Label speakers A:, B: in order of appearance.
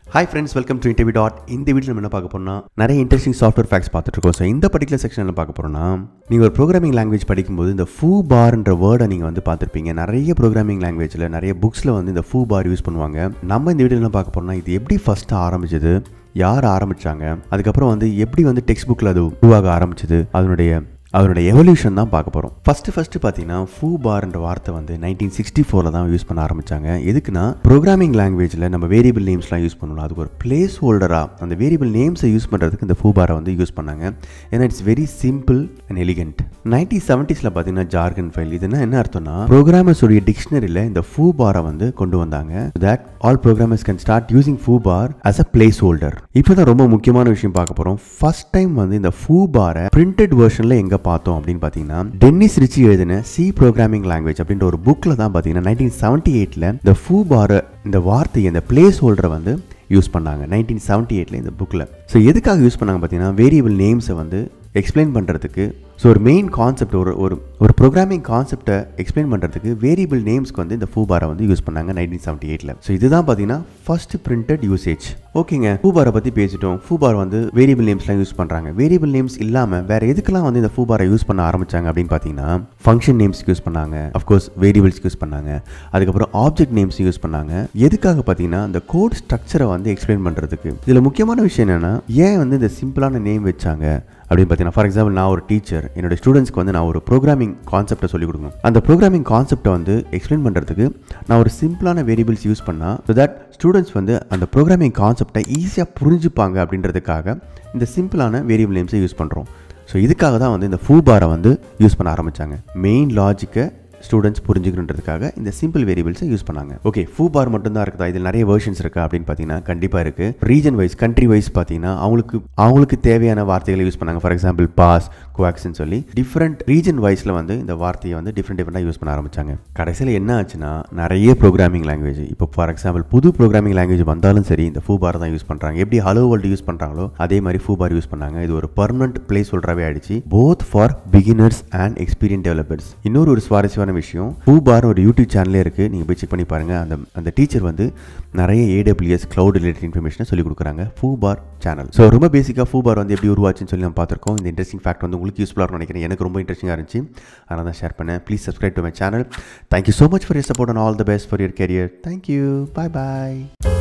A: hi friends welcome to interview dot இந்த video நம்ம என்ன பார்க்க போறோம்னா நிறைய இன்ட்ரெஸ்டிங் சாஃப்ட்வேர் ஃபேக்ஸ் பார்த்துட்டு இருக்கோம் ஸோ இந்த பர்டிகுலர் செக்ஷன் என்ன பார்க்க போறோம்னா நீங்கள் ஒரு ப்ரோக்ராமிங் லாங்குவேஜ் படிக்கும்போது இந்த ஃபூ பார்ன்ற வேர்டை நீங்கள் வந்து பார்த்துருப்பீங்க நிறைய ப்ரோக்ராமிங் லாங்குவேஜில் நிறைய புக்ஸில் வந்து இந்த ஃபூ பார் யூஸ் பண்ணுவாங்க நம்ம இந்த வீடியோவில் என்ன பார்க்க போறோம்னா இது எப்படி ஃபஸ்ட்டு ஆரம்பிச்சது யார் ஆரம்பிச்சாங்க அதுக்கப்புறம் வந்து எப்படி வந்து டெக்ஸ்ட் புக்கில் அது உருவாக ஆரம்பிச்சது அதனுடைய அதனுடைய எவல்யூஷன் தான் பார்க்க போகிறோம் ஃபஸ்ட்டு ஃபஸ்ட்டு பார்த்தீங்கன்னா ஃபூ பார்ன்ற வார்த்தை வந்து நைன்டீன் சிக்ஸ்டி ஃபோரில் தான் யூஸ் பண்ண ஆரம்பித்தாங்க எதுக்குன்னா ப்ரோக்ராமிங் லாங்குவேஜில் நம்ம வேரியபிள் நேம்ஸ்லாம் யூஸ் பண்ணணும் அதுக்கு ஒரு பிளேஸ் ஹோல்டராக அந்த வேரியபிள் நேம்ஸை யூஸ் பண்ணுறதுக்கு இந்த ஃபூ பாரை வந்து யூஸ் பண்ணாங்க ஏன்னா it's very simple and elegant nineteen செவன்ட்டீஸில் பார்த்தீங்கன்னா ஜார்கன் ஃபைல் இதுனா என்ன அர்த்தம்னா ப்ரோக்ராமர்ஸுடைய டிக்ஷனரியில் இந்த ஃபூ பாரை வந்து கொண்டு வந்தாங்க that all programmers can start using foo bar as a placeholder இப்போ தான் ரொம்ப முக்கியமான விஷயம் பார்க்க போகிறோம் ஃபர்ஸ்ட் டைம் வந்து இந்த ஃபூ பாரை பிரிண்டட் வெர்ஷனில் எங்கே பார்த்தோம் அப்படின்னு பார்த்தீங்கன்னா டென்னிஸ் ரிச்சி எழுதின சி ப்ரோக்ராமிங் லாங்குவேஜ் அப்படின்ற ஒரு புக்கில் தான் பார்த்தீங்கன்னா நைன்டீன் செவன்ட்டி எயிட்டில் இந்த ஃபூ பாரை இந்த வார்த்தையை இந்த பிளேஸ் ஹோல்டரை வந்து யூஸ் பண்ணாங்க நைன்டீன் செவன்ட்டி எயிட்டில் இந்த புக்கில் ஸோ எதுக்காக யூஸ் பண்ணாங்க பார்த்தீங்கன்னா வேரியபிள் நேம்ஸை வந்து எக்ஸ்பிளைன் பண்ணுறதுக்கு ஸோ ஒரு மெயின் கான்செப்ட் ஒரு ஒரு ஒரு ப்ரோக்ராமிங் கான்செப்டை எக்ஸ்பிளைன் பண்ணுறதுக்கு வேரியபிள் நேம்ஸ்க்கு வந்து இந்த ஃபூபாரை வந்து யூஸ் பண்ணாங்க நைன்டீன் செவன்ட்டி எயிட்டில் ஸோ இதுதான் பார்த்தீங்கன்னா ஃபர்ஸ்ட் பிரிண்டட் யூசேஜ் ஓகேங்க ஃபூபாரை பற்றி பேசிட்டோம் ஃபூபார் வந்து வேரியபிள் நேம்ஸ்லாம் யூஸ் பண்ணுறாங்க வேரியபிள் நேம்ஸ் இல்லாமல் வேறு எதுக்கெல்லாம் வந்து இந்த ஃபூபாரை யூஸ் பண்ண ஆரம்பிச்சாங்க அப்படின்னு பார்த்தீங்கன்னா ஃபங்க்ஷன் நேம்ஸ்க்கு யூஸ் பண்ணாங்க அஃப்கோர்ஸ் வேரியபிள்ஸ்க்கு யூஸ் பண்ணாங்க அதுக்கப்புறம் ஆப்ஜெக்ட் நேம்ஸ் யூஸ் பண்ணாங்க எதுக்காக பார்த்தீங்கன்னா இந்த கோட் ஸ்ட்ரக்சரை வந்து எக்ஸ்பிளைன் பண்ணுறதுக்கு இதில் முக்கியமான விஷயம் என்னென்னா ஏன் வந்து இந்த சிம்பிளான நேம் வச்சாங்க அப்படின்னு பார்த்தீங்கன்னா ஃபார் எக்ஸாம்பிள் நான் ஒரு டீச்சர் என்னோட ஸ்டூடெண்ட்ஸ்க்கு வந்து நான் ஒரு ப்ரோக்ராமிங் கான்செப்டை சொல்லிக் கொடுக்கணும் அந்த ப்ரோக்ராமிங் கான்செப்டை வந்து எக்ஸ்பிளைன் பண்ணுறதுக்கு நான் ஒரு சிம்பிளான வேரியபிள்ஸ் யூஸ் பண்ணால் ஸோ தட் ஸ்டூடெண்ட்ஸ் வந்து அந்த ப்ரோக்ராமிங் கான்செப்டை ஈஸியாக புரிஞ்சுப்பாங்க அப்படின்றதுக்காக இந்த சிம்பிளான வேரியபிள் நேம்ஸை யூஸ் பண்ணுறோம் ஸோ இதுக்காக தான் வந்து இந்த ஃபூ பாரை வந்து யூஸ் பண்ண ஆரம்பித்தாங்க மெயின் லாஜிக்கை ஸ்டூடெண்ட்ஸ் புரிஞ்சுக்கணுன்றதுக்காக இந்த சிம்பிள் வேரியபிள்ஸை யூஸ் பண்ணாங்க ஓகே ஃபூ பார் மட்டும் தான் இருக்குதா இதில் நிறைய வெர்ஷன்ஸ் இருக்கா அப்படின்னு பார்த்தீங்கன்னா கண்டிப்பாக இருக்குது ரீஜன் வைஸ் கண்ட்ரி வைஸ் பார்த்தீங்கன்னா அவங்களுக்கு அவங்களுக்கு தேவையான வார்த்தைகளை யூஸ் பண்ணாங்க ஃபார் எக்ஸாம்பிள் பாஸ் குவாக்ஸ்ன்னு சொல்லி டிஃப்ரெண்ட் ரீஜன் வைஸில் வந்து இந்த வார்த்தையை வந்து டிஃப்ரெண்ட் டிஃப்ரெண்ட்டாக யூஸ் பண்ண ஆரம்பிச்சாங்க கடைசியில் என்ன ஆச்சுன்னா நிறைய ப்ரோக்ராமிங் லாங்குவேஜ் இப்போ ஃபார் எக்ஸாம்பிள் புது ப்ரோக்ராமிங் லாங்குவேஜ் வந்தாலும் சரி இந்த ஃபூ பார் தான் யூஸ் பண்ணுறாங்க எப்படி ஹலோ வேர்ல்டு யூஸ் பண்ணுறாங்களோ அதே மாதிரி ஃபூ பார் யூஸ் பண்ணாங்க இது ஒரு பர்மனன்ட் பிளேஸ் சொல்கிறாவே ஆயிடுச்சு both for beginners and experience developers இன்னொரு ஒரு சுவாரஸ்யமான விஷயம் ஃபூ பார் ஒரு யூடியூப் சேனலே இருக்குது நீங்கள் போய் செக் பண்ணி பாருங்கள் அந்த அந்த டீச்சர் வந்து நிறைய ஏடபிள்யூஎஸ் க்ளவுட் ரிலேட்டட் இன்ஃபர்மேஷனை சொல்லிக் கொடுக்குறாங்க ஃபூ பார் சேனல் ஸோ ரொம்ப பேசிக்காக ஃபூ பார் வந்து எப்படி உருவாச்சுன்னு சொல்லி நம்ம பார்த்துருக்கோம் இந்த இன்ட்ரெஸ்டிங் ஃபேக்ட் வந்து உங்களுக்கு யூஸ்ஃபுல்லாக இருக்கும் நினைக்கிறேன் எனக்கு ரொம்ப இன்ட்ரெஸ்டிங்காக இருந்துச்சு அதனால் தான் ஷேர் பண்ணேன் please subscribe to my channel thank you so much for your support and all the best for your career thank you bye bye